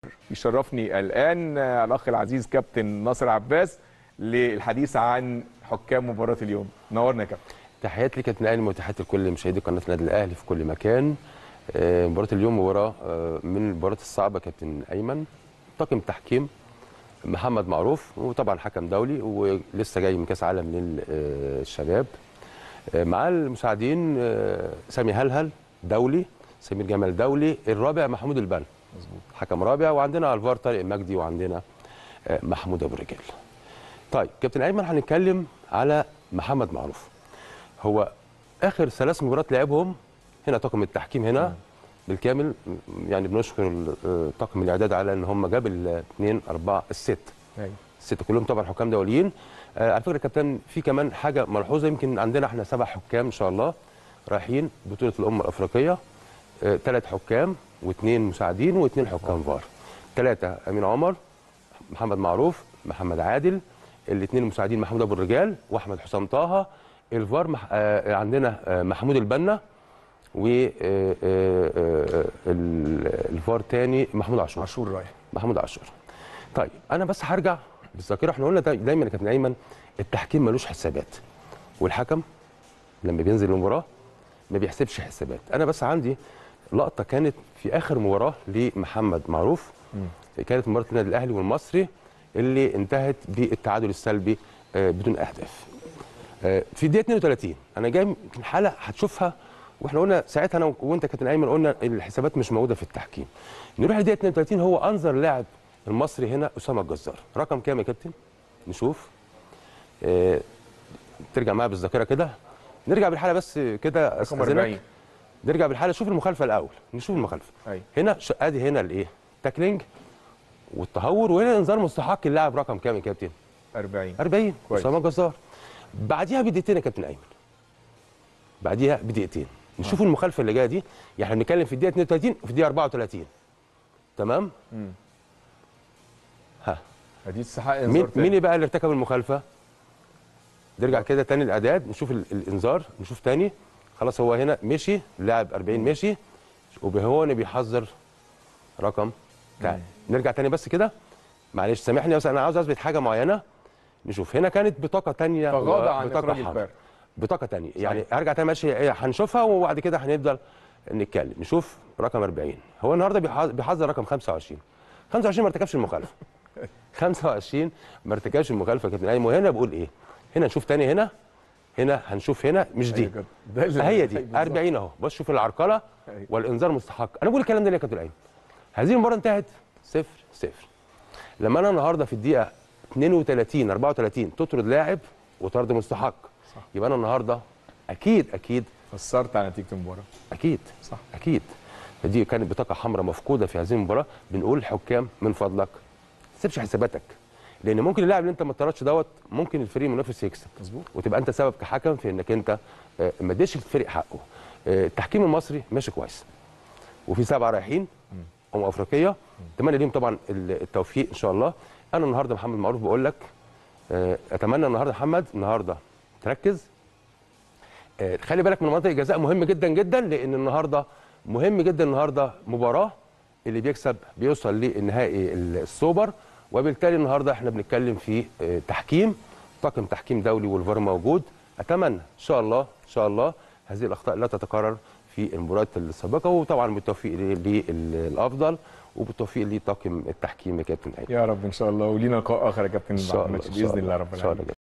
يشرفني الان الاخ العزيز كابتن ناصر عباس للحديث عن حكام مباراه اليوم نورنا يا كابتن تحياتي لكابتن الاهلي وتحياتي لكل مشاهدي قناه النادي الاهلي في كل مكان آه، مباراه اليوم مباراه آه، من المباريات الصعبه كابتن ايمن طاقم تحكيم محمد معروف وطبعا حكم دولي ولسه جاي من كاس عالم للشباب مع المساعدين آه، سامي هلهل دولي سمير جمال دولي الرابع محمود البنا مظبوط حكم رابع وعندنا على الفار طارق مجدي وعندنا آه، محمود ابو رجال طيب كابتن ايمن هنتكلم على محمد معروف هو اخر ثلاث مباريات لعبهم هنا طاقم التحكيم هنا بالكامل يعني بنشكر ال- آه، طاقم الاعداد على ان هم جاب الاثنين اربعه الست أيوة. الستة كلهم طبعا حكام دوليين آه على فكره يا كابتن في كمان حاجه ملحوظه يمكن عندنا احنا سبع حكام ان شاء الله رايحين بطوله الامم الافريقيه ثلاث حكام واثنين مساعدين واثنين حكام فار ثلاثه امين عمر محمد معروف محمد عادل الاثنين المساعدين محمود ابو الرجال واحمد حسام طه الفار مح... آه عندنا آه محمود البنا و آه، آه، آه، ال- الفار تاني محمود عاشور عاشور رايح محمود عاشور طيب انا بس هرجع بالذاكره احنا قلنا دا- دايما يا كابتن ايمن التحكيم ملوش حسابات والحكم لما بينزل المباراه ما بيحسبش حسابات انا بس عندي لقطه كانت في اخر مباراه لمحمد معروف كانت مباراه النادي الاهلي والمصري اللي انتهت بالتعادل السلبي آه، بدون اهداف آه، في الدقيقه 32 انا جاي يمكن حاله هتشوفها واحنا قلنا ساعتها انا وانت كابتن ايمن قلنا الحسابات مش موجوده في التحكيم نروح للدقيقه 32 هو انظر لاعب المصري هنا اسامه الجزار رقم كام يا كابتن نشوف آه، ترجع معايا بالذاكره كده نرجع بالحاله بس كده رقم أستأذنك. 40 نرجع بالحاله شوف المخالفه الاول نشوف المخالفه أيوة. هنا ش- ادي هنا الايه تاكلينج والتهور وهنا انذار مستحق اللاعب رقم كام يا كابتن 40 40 كويس. اسامه جزار بعديها بدقيقتين يا كابتن ايمن بعديها بدقيقتين نشوف المخالفه اللي جايه دي يعني احنا بنتكلم في الدقيقه 32 وفي الدقيقه 34 تمام مم. ها دي تستحق مين انذار تاني. مين بقى اللي ارتكب المخالفه نرجع كده تاني الاعداد نشوف ال- الانذار نشوف تاني خلاص هو هنا مشي اللاعب 40 مشي وهو هنا بيحذر رقم تعال نرجع تاني بس كده معلش سامحني بس انا عاوز اثبت حاجه معينه نشوف هنا كانت بطاقه تانية تغاضى عن بطاقه اخراج حمراء. الفار بطاقه تانية يعني هرجع تاني ماشي إيه، هنشوفها وبعد كده هنفضل نتكلم نشوف رقم 40 هو النهارده بيح- بيحذر رقم 25 25 ما ارتكبش المخالفه 25 ما ارتكبش المخالفه يا كابتن ايمن وهنا بقول ايه هنا نشوف تاني هنا هنا هنشوف هنا مش دي أيوة كده. ده اللي- هي دي بالظبط. 40 اهو بص شوف العرقله أيوة. والانذار مستحق انا بقول الكلام ده ليه يا كابتن ايمن هذه المباراه انتهت صفر صفر لما انا النهارده في الدقيقه 32 34 تطرد لاعب وطرد مستحق صح. يبقى انا النهارده اكيد اكيد فسرت على نتيجه المباراه اكيد صح اكيد فدي كانت بطاقه حمراء مفقوده في هذه المباراه بنقول للحكام من فضلك ما تسيبش حساباتك لان ممكن اللاعب اللي انت ما طردش دوت ممكن الفريق المنافس يكسب مظبوط وتبقى انت سبب كحكم في انك انت آه، ما اديتش الفريق حقه آه، التحكيم المصري ماشي كويس وفي سبعه رايحين امم افريقيه اتمنى ليهم طبعا ال- التوفيق ان شاء الله انا النهارده محمد معروف بقول لك آه، اتمنى النهارده محمد النهارده تركز آه، خلي بالك من مناطق الجزاء مهم جدا جدا لان النهارده مهم جدا النهارده مباراه اللي بيكسب بيوصل للنهائي السوبر وبالتالي النهارده احنا بنتكلم في آه، تحكيم طاقم تحكيم دولي والفار موجود اتمنى ان شاء الله ان شاء الله هذه الاخطاء لا تتكرر في المباريات السابقه وطبعا بالتوفيق للافضل وبالتوفيق لطاقم التحكيم يا كابتن ايمن يا رب ان شاء الله ولينا لقاء اخر يا كابتن ان شاء الله محمد إن باذن شاء الله رب ان شاء العالمين الله